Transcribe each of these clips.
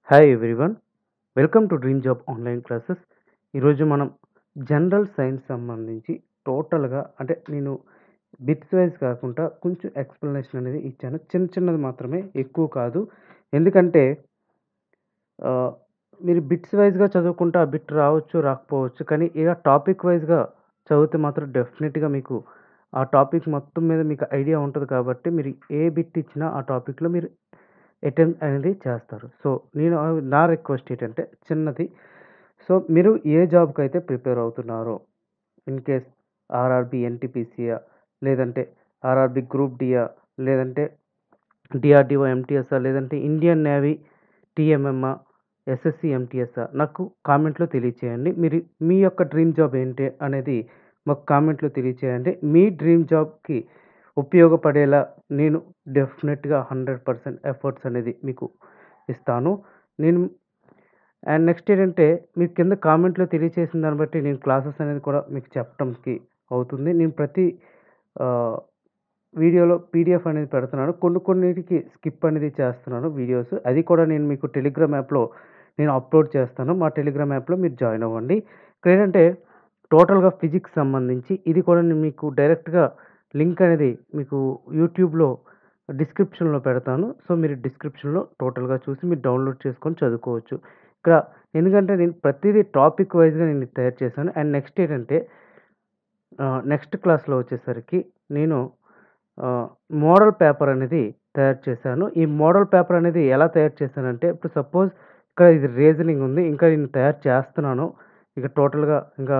hi everyone welcome to dream job online classes ఈరోజు మనం general science సంబంధించి టోటల్గా అంటే నేను బిట్స్ వైజ్ కాకుండా కొంచెం ఎక్స్ప్లెనేషన్ అనేది ఇచ్చాను చిన్న చిన్నది మాత్రమే ఎక్కువ కాదు ఎందుకంటే ఆ, మీరు బిట్స్ వైజ్గా చదువుకుంటే ఆ బిట్ రావచ్చు రాకపోవచ్చు కానీ ఇక టాపిక్ వైజ్గా చదివితే మాత్రం డెఫినెట్గా మీకు ఆ టాపిక్ మొత్తం మీద మీకు ఐడియా ఉంటుంది కాబట్టి మీరు ఏ బిట్ ఇచ్చినా ఆ టాపిక్లో మీరు అటెంప్ట్ అనేది చేస్తారు సో నేను ఆ- నా రిక్వెస్ట్ ఏంటంటే చిన్నది సో మీరు ఏ జాబ్కి అయితే ప్రిపేర్ అవుతున్నారో ఇన్ కేస్ ఆర్ఆర్బి ఎన్టీపీసీయా లేదంటే ఆర్ఆర్బి గ్రూప్ డియా లేదంటే డిఆర్డిఓ ఎంటీఎస్ఆ లేదంటే ఇండియన్ నేవీ టీఎంఎంఆ ఎస్ఎస్సి ఎంటీఎస్ఆ నాకు కామెంట్లో తెలియచేయండి మీరు మీ యొక్క డ్రీమ్ జాబ్ ఏంటి అనేది మాకు కామెంట్లో తెలియచేయండి మీ డ్రీమ్ జాబ్కి ఉపయోగపడేలా నేను డెఫినెట్గా హండ్రెడ్ పర్సెంట్ ఎఫర్ట్స్ అనేది మీకు ఇస్తాను నేను అండ్ నెక్స్ట్ ఏంటంటే మీరు కింద కామెంట్లో తెలియచేసిన దాన్ని బట్టి నేను క్లాసెస్ అనేది కూడా మీకు చెప్పడంకి అవుతుంది నేను ప్రతి ఆ, వీడియోలో పీడిఎఫ్ అనేది పెడుతున్నాను కొన్ని కొన్నిటికి స్కిప్ అనేది చేస్తున్నాను వీడియోస్ అది కూడా నేను మీకు టెలిగ్రామ్ యాప్లో నేను అప్లోడ్ చేస్తాను మా టెలిగ్రామ్ యాప్లో మీరు జాయిన్ అవ్వండి ఇక్కడ ఏంటంటే టోటల్గా ఫిజిక్స్ సంబంధించి ఇది కూడా నేను మీకు డైరెక్ట్గా లింక్ అనేది మీకు యూట్యూబ్లో డిస్క్రిప్షన్లో పెడతాను సో మీరు డిస్క్రిప్షన్లో టోటల్గా చూసి మీరు డౌన్లోడ్ చేసుకొని చదువుకోవచ్చు ఇక్కడ ఎందుకంటే నేను ప్రతిదీ టాపిక్ వైజ్గా నేను ఇది తయారు చేశాను అండ్ నెక్స్ట్ ఏంటంటే నెక్స్ట్ క్లాస్లో వచ్చేసరికి నేను మోడల్ పేపర్ అనేది తయారు చేశాను ఈ మోడల్ పేపర్ అనేది ఎలా తయారు చేశానంటే ఇప్పుడు సపోజ్ ఇక్కడ ఇది రీజనింగ్ ఉంది ఇంకా నేను తయారు చేస్తున్నాను ఇక టోటల్గా ఇంకా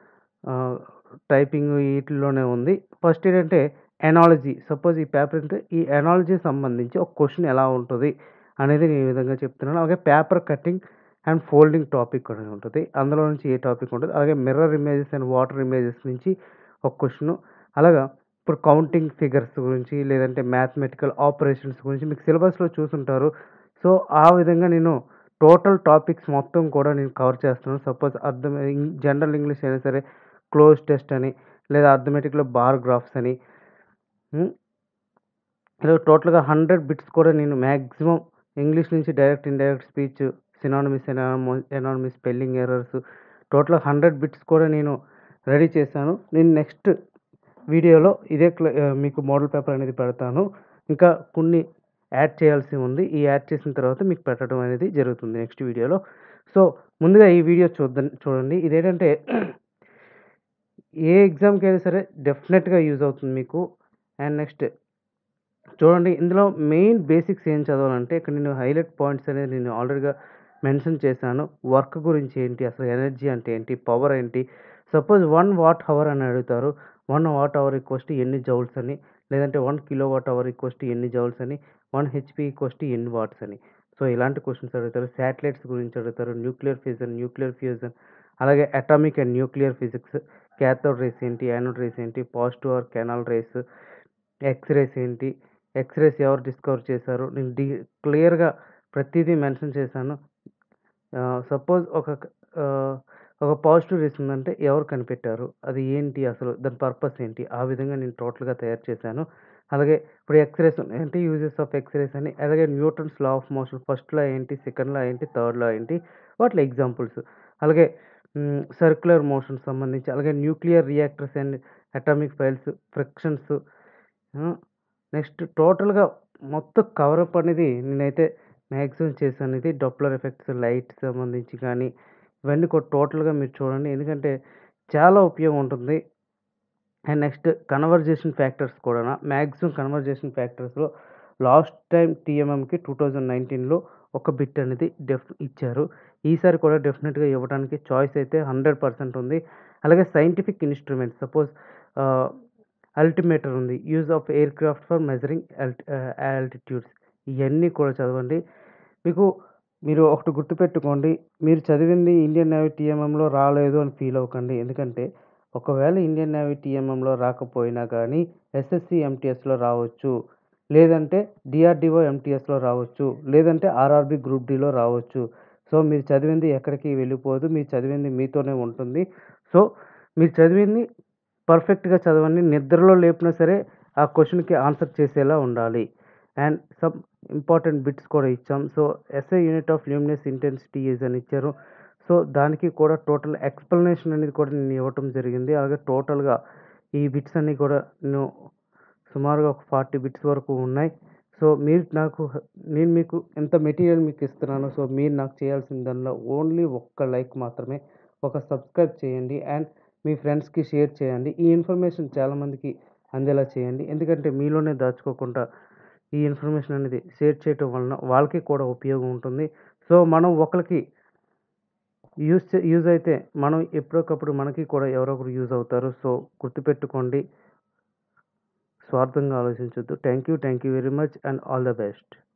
టైపింగ్ వీటిలోనే ఉంది ఫస్ట్ ఏంటంటే ఎనాలజీ సపోజ్ ఈ పేపర్ అంటే ఈ ఎనాలజీ సంబంధించి ఒక క్వశ్చన్ ఎలా ఉంటుంది అనేది నేను ఈ విధంగా చెప్తున్నాను అలాగే paper cutting and folding topic అనేది ఉంటుంది అందులో నుంచి ఏ టాపిక్ ఉంటుంది అలాగే mirror images and water images నుంచి ఒక క్వశ్చన్ అలాగా ఇప్పుడు కౌంటింగ్ ఫిగర్స్ గురించి లేదంటే మ్యాథమెటికల్ ఆపరేషన్స్ గురించి మీకు సిలబస్లో చూసుంటారు సో ఆ విధంగా నేను టోటల్ టాపిక్స్ మొత్తం కూడా నేను కవర్ చేస్తున్నాను సపోజ్ అర్థం జనరల్ ఇంగ్లీష్ అయినా సరే క్లోజ్ టెస్ట్ అని లేదా అర్థమెటిక్లో బార్ గ్రాఫ్స్ అని ఉమ్, ఇలా టోటల్గా హండ్రెడ్ బిట్స్ కూడా నేను మ్యాక్సిమం ఇంగ్లీష్ నుంచి direct indirect speech synonyms antonyms spelling errors total hundred bits కూడా నేను రెడీ చేశాను నేను నెక్స్ట్ వీడియోలో ఇదే క్ల- ఆ, మీకు మోడల్ పేపర్ అనేది పెడతాను ఇంకా కొన్ని యాడ్ చేయాల్సి ఉంది ఈ యాడ్ చేసిన తర్వాత మీకు పెట్టడం అనేది జరుగుతుంది నెక్స్ట్ వీడియోలో సో ముందుగా ఈ వీడియో చూద్దాం చూడండి ఇదేంటంటే ఏ ఎగ్జామ్కి అయినా సరే డెఫినెట్గా యూజ్ అవుతుంది మీకు అండ్ నెక్స్ట్ చూడండి ఇందులో మెయిన్ బేసిక్స్ ఏం చదవాలంటే ఇక్కడ నేను హైలైట్ పాయింట్స్ అనేది నేను ఆల్రెడీగా మెన్షన్ చేశాను వర్క్ గురించి ఏంటి అసలు ఎనర్జీ అంటే ఏంటి పవర్ ఏంటి సపోజ్ వన్ వాట్ అవర్ అని అడుగుతారు one watt hour equals to ఎన్ని జౌల్స్ అని లేదంటే one kilowatt hour equals to ఎన్ని జౌల్స్ అని వన్ హెచ్పి ఈక్వస్ టు ఎన్ని వాట్స్ అని సో ఇలాంటి క్వశ్చన్స్ అడుగుతారు శాటిలైట్స్ గురించి అడుగుతారు న్యూక్లియర్ ఫ్యూజన్ న్యూక్లియర్ ఫ్యూజన్ అలాగే atomic and nuclear physics cathode rays ఏంటి యానోడ్ రేస్ ఏంటి positive or canal rays X-rays ఏంటి ఎక్స్రేస్ ఎవరు డిస్కవర్ చేశారు నేను డి క్లియర్గా ప్రతిదీ మెన్షన్ చేశాను సపోజ్ ఒక ఆ, ఒక పాజిటివ్ రేస్ ఉందంటే ఎవరు కనిపెట్టారు అది ఏంటి అసలు దాని పర్పస్ ఏంటి ఆ విధంగా నేను టోటల్గా తయారు చేశాను అలాగే ఇప్పుడు ఎక్స్రేస్ ఏంటి యూజెస్ ఆఫ్ ఎక్స్రేస్ అని అలాగే Newton's law of motion first law ఏంటి సెకండ్ లా ఏంటి థర్డ్ లా ఏంటి వాటిలో ఎగ్జాంపుల్స్ అలాగే సర్క్యులర్ మోషన్ సంబంధించి అలాగే nuclear reactors and atomic piles frictions next టోటల్గా మొత్తం కవరప్ అనేది నేనైతే మ్యాక్సిమం చేశాను ఇది డొప్లర్ ఎఫెక్ట్స్ లైట్ సంబంధించి కానీ ఇవన్నీ కూడా టోటల్గా మీరు చూడండి ఎందుకంటే చాలా ఉపయోగం ఉంటుంది అండ్ నెక్స్ట్ కన్వర్జేషన్ ఫ్యాక్టర్స్ కూడా మ్యాక్సిమం కన్వర్జేషన్ ఫ్యాక్టర్స్లో లాస్ట్ టైం టీఎంఎంకి టూ థౌజండ్ నైన్టీన్లో ఒక బిట్ అనేది డెఫ్ ఇచ్చారు ఈసారి కూడా డెఫినెట్గా ఇవ్వడానికి చాయిస్ అయితే హండ్రెడ్ పర్సెంట్ ఉంది అలాగే సైంటిఫిక్ ఇన్స్ట్రుమెంట్ సపోజ్ అల్టిమేటర్ ఉంది use of aircraft for measuring altitudes ఇవన్నీ కూడా చదవండి మీకు మీరు ఒకటి గుర్తుపెట్టుకోండి మీరు చదివింది ఇండియన్ నేవీ టీఎంఎంలో రాలేదు అని ఫీల్ అవ్వకండి ఎందుకంటే ఒకవేళ ఇండియన్ నేవీ టీఎంఎంలో రాకపోయినా కానీ ఎస్ఎస్సి ఎంటీఎస్లో రావచ్చు లేదంటే డిఆర్డిఓ ఎంటీఎస్లో రావచ్చు లేదంటే ఆర్ఆర్బి గ్రూప్ డిలో రావచ్చు సో మీరు చదివింది ఎక్కడికి వెళ్ళిపోదు మీరు చదివింది మీతోనే ఉంటుంది సో మీరు చదివింది పర్ఫెక్ట్గా చదవండి నిద్రలో లేపినా సరే ఆ క్వశ్చన్కి ఆన్సర్ చేసేలా ఉండాలి అండ్ సబ్ ఇంపార్టెంట్ బిట్స్ కూడా ఇచ్చాం so SI unit of luminous intensity is అని ఇచ్చారు సో దానికి కూడా టోటల్ ఎక్స్ప్లెనేషన్ అనేది కూడా నేను ఇవ్వటం జరిగింది అలాగే టోటల్గా ఈ బిట్స్ అన్నీ కూడా నేను సుమారుగా ఒక ఫార్టీ బిట్స్ వరకు ఉన్నాయి సో మీరు నాకు నేను మీకు ఎంత మెటీరియల్ మీకు ఇస్తున్నాను సో మీరు నాకు చేయాల్సిన దానిలో ఓన్లీ ఒక్క లైక్ మాత్రమే ఒక సబ్స్క్రైబ్ చేయండి అండ్ మీ ఫ్రెండ్స్కి షేర్ చేయండి ఈ ఇన్ఫర్మేషన్ చాలామందికి అందేలా చేయండి ఎందుకంటే మీలోనే దాచుకోకుండా ఈ ఇన్ఫర్మేషన్ అనేది షేర్ చేయటం వలన వాళ్ళకి కూడా ఉపయోగం ఉంటుంది సో మనం ఒకరికి యూజ్ చే- యూజ్ అయితే మనం ఎప్పటికప్పుడు మనకి కూడా ఎవరో ఒకరు యూజ్ అవుతారు సో గుర్తుపెట్టుకోండి స్వార్థంగా ఆలోచించొద్దు thank you thank you very much and all the best